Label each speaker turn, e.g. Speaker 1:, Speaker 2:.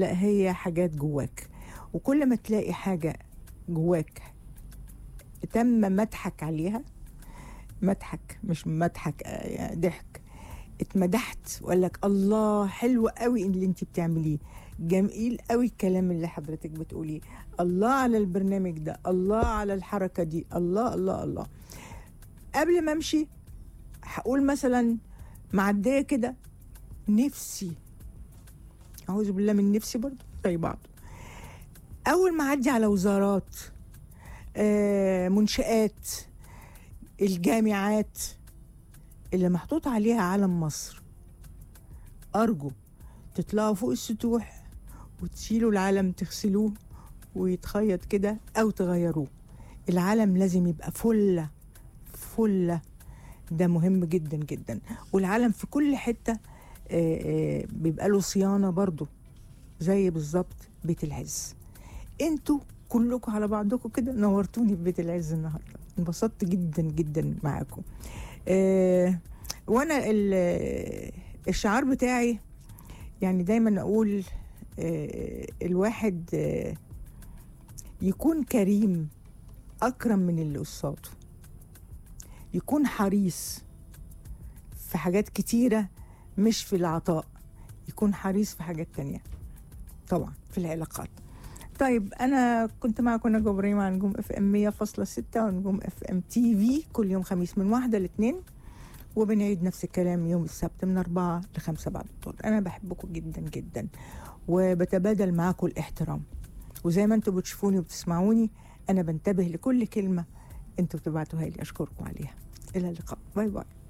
Speaker 1: لا هي حاجات جواك وكل ما تلاقي حاجة جواك تم مدحك عليها مدحك مش مدحك آه، يعني ضحك اتمدحت وقال لك الله حلو قوي اللي انت بتعمليه جميل قوي الكلام اللي حضرتك بتقوليه الله على البرنامج ده الله على الحركة دي الله الله الله قبل ما امشي هقول مثلا معدية كده نفسي أعوذ بالله من نفسي برضه زي بعض أول ما أعدي على وزارات آه، منشآت الجامعات اللي محطوط عليها علم مصر أرجو تطلعوا فوق السطوح وتشيلوا العلم تغسلوه ويتخيط كده أو تغيروه العلم لازم يبقى فلة فلة ده مهم جدا جدا والعلم في كل حتة آه، آه، بيبقى له صيانة برضو زي بالظبط بيت العز انتوا كلكم على بعضكم كده نورتوني في بيت العز النهارده انبسطت جدا جدا معاكم آه وانا ال- الشعار بتاعي يعني دايما اقول آه الواحد آه يكون كريم اكرم من اللي قصاده يكون حريص في حاجات كتيره مش في العطاء يكون حريص في حاجات تانية طبعا في العلاقات طيب انا كنت معكم نجوى ابراهيم على نجوم اف ام 100.6 ونجوم اف ام تي في كل يوم خميس من واحدة لاثنين وبنعيد نفس الكلام يوم السبت من أربعة لخمسة بعد الظهر أنا بحبكم جدا جدا وبتبادل معاكم الاحترام وزي ما انتم بتشوفوني وبتسمعوني أنا بنتبه لكل كلمة انتوا بتبعتوها لي أشكركم عليها إلى اللقاء باي باي